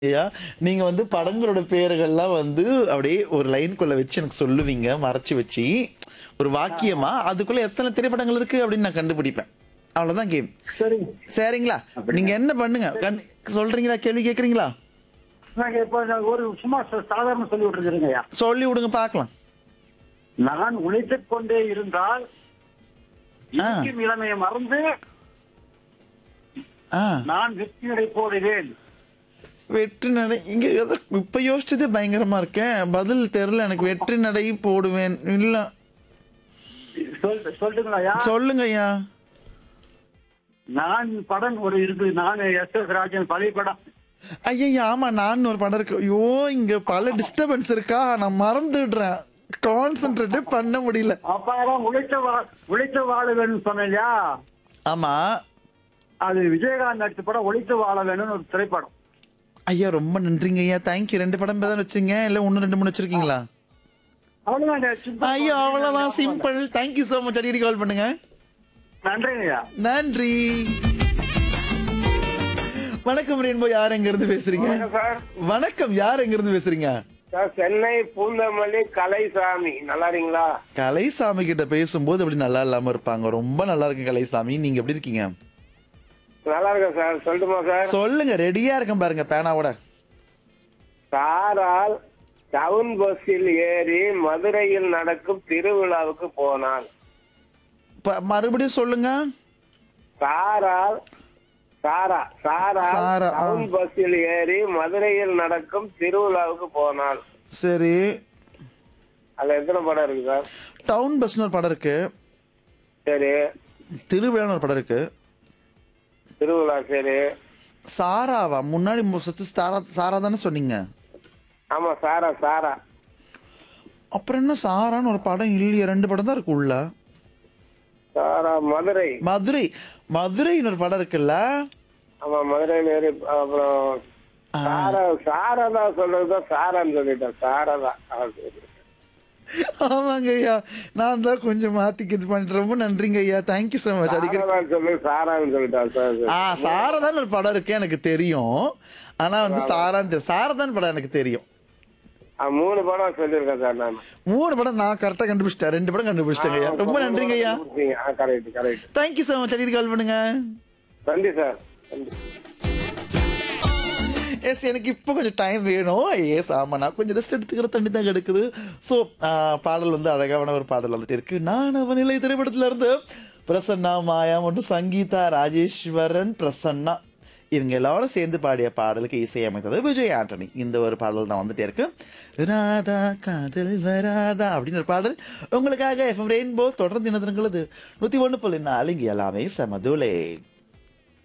ஐயா நீங்க வந்து படங்களோட பேர்கள்லாம் வந்து அப்படியே ஒரு லைனுக்குள்ள வச்சு எனக்கு சொல்லுவீங்க மறைச்சு வச்சு ஒரு வாக்கியமா அதுக்குள்ள எத்தனை திரைப்படங்கள் இருக்கு அப்படின்னு நான் கண்டுபிடிப்பேன் அவ்வளவுதான் கேம் சரிங்க சரிங்களா நீங்க என்ன பண்ணுங்க கண்- சொல்றீங்களா கேள்வி கேக்குறீங்களா நாங்க இப்ப நான் ஒரு சும்மா ச- சாதாரண சொல்லி விட்டுருக்கிறேங்க ஐயா சொல்லி விடுங்க பார்க்கலாம் நான் உழைத்துக் கொண்டே இருந்தால் ஆ. இருக்கும் இளமையை மறந்து ஆ நான் வெற்றி நடை போடுவேன் வெற்றி நடை இங்க எதோ இப்ப யோசிச்சதே பயங்கரமா இருக்கேன் பதில் தெரியல எனக்கு வெற்றி நடை போடுவேன் இல்ல சொல் சொல்லட்டுங்களா ஐயா சொல்லுங்க ஐயா நான் படம் ஒரு இருக்கு நான் எஸ் எஸ் ராஜன் பழைய படம் ஐயா ஆமா நான் ஒரு படம் இருக்கு ஐயோ இங்க பல டிஸ்டர்பன்ஸ் இருக்கா நான் மறந்துடுறேன் கான்சென்ட்ரேட்டே பண்ண முடியல அப்பாதான் உழைத்த வா- உழைத்த வாழ வேணும்னு சொன்னேன் இல்லையா ஆமா அது விஜயகாந்த் நடிச்ச படம் உழைத்து வாழ வேணும்னு ஒரு திரைப்படம் ஐயா ரொம்ப நன்றிங்க ஐயா தேங்க்யூ ரெண்டு படம் தான் வச்சுங்க இல்ல ஒன்னு ரெண்டு மூணு வச்சிருக்கீங்களா அவ்வளவுதாங்க simple. ஐயோ அவ்வளவுதான் சிம்பிள் தேங்க்யூ so மச் அடிக்கடி கால் பண்ணுங்க நன்றிங்க ஐயா நன்றி வணக்கம் ரெயின்போ யார் எங்க இருந்து பேசுறீங்க சார் வணக்கம் யார் எங்க இருந்து பேசுறீங்க சார் சென்னை பூந்தமல்லி கலைசாமி நல்லா இருக்கீங்களா கலைசாமி கிட்ட பேசும்போது அப்படி நல்லா இல்லாம இருப்பாங்க ரொம்ப நல்லா இருக்கு கலைசாமி நீங்க எப்படி இருக்கீங்க நல்லா இருக்கேன் சார் சொல்லட்டுமா சார் சொல்லுங்க ரெடியா இருக்கேன் பாருங்க பேனாவோட சாரால் டவுன் பஸ்ஸில் ஏறி மதுரையில் நடக்கும் திருவிழாவுக்கு போனாள் ப- மறுபடியும் சொல்லுங்க சாரால் சாரா சாரா சாரா, ஆ. டவுன் பஸ்ஸில் ஏறி மதுரையில் நடக்கும் திருவிழாவுக்கு போனாள் சரி அதுல எத்தனை படம் இருக்கு சார் டவுன் பஸ்னு ஒரு படம் இருக்கு சரி திருவிழான்னு ஒரு படம் இருக்கு திருவிழா சரி சாராவா முன்னாடி மு- first சாரா சாரா தானே சொன்னீங்க ஆமா சாரா சாரா அப்புறம் என்ன சாரான்னு ஒரு படம் இல்லையே ரெண்டு படம் தான் இருக்கு உள்ள சாரா மதுரை மதுரை மதுரைன்னு ஒரு படம் இருக்குல்ல ஆமா மதுரையில் ஏறி அப்புறம் சாரா சாரா தான் சொல்றதுதான் சாரான்னு சொல்லிட்டேன் சாரா தான் ஆ, சரி. ஆமாங்க ஐயா நான் தான் கொஞ்சம் மாத்திக்க இது பண்ணிட்டு ரொம்ப நன்றிங்க ஐயா தேங்க்யூ so மச் அடிக்கடி சாரா தான் சொல்லு சாரான்னு சொல்லிட்டேன் சார் சரி. ஆ சாரதான் ஒரு படம் இருக்கு எனக்கு தெரியும் ஆனா வந்து சாரான்னு தெரி- சாரதான் படம் எனக்கு தெரியும் ஆ, மூணு படம் சொல்லியிருக்கேன் சார் நான் மூணு படம் நான் கரெக்டா கண்டுபிடிச்சிட்டேன் ரெண்டு படம் கண்டுபிடிச்சிட்டேங்க ஐயா ரொம்ப நன்றிங்க ஐயா correct correct thank you so much அடிக்கடி கால் பண்ணுங்க நன்றி சார் நன்றி எஸ் எனக்கு இப்போ கொஞ்சம் டைம் வேணும் எஸ் ஆமா நான் கொஞ்சம் ரெஸ்ட் எடுத்துக்கிற தண்ணி தான் கிடக்குது ஸோ பாடல் வந்து அழகான ஒரு பாடல் வந்துட்டு இருக்கு நான் அவனிலை திரைப்படத்துல இருந்து பிரசன்னா மாயா மற்றும் சங்கீதா ராஜேஸ்வரன் பிரசன்னா இவங்க எல்லாரும் சேர்ந்து பாடிய பாடலுக்கு இசையமைத்தது விஜய் ஆண்டனி இந்த ஒரு பாடல் தான் வந்துட்டே இருக்கு ராதா காதல் வராதா அப்படின்னு ஒரு பாடல் உங்களுக்காக எஃப்எம் ரெயின்போ தொடர்ந்து இனத்தினங்களது நூத்தி ஒன்று புள்ளி நாலு இங்க எல்லாமே சமதுலே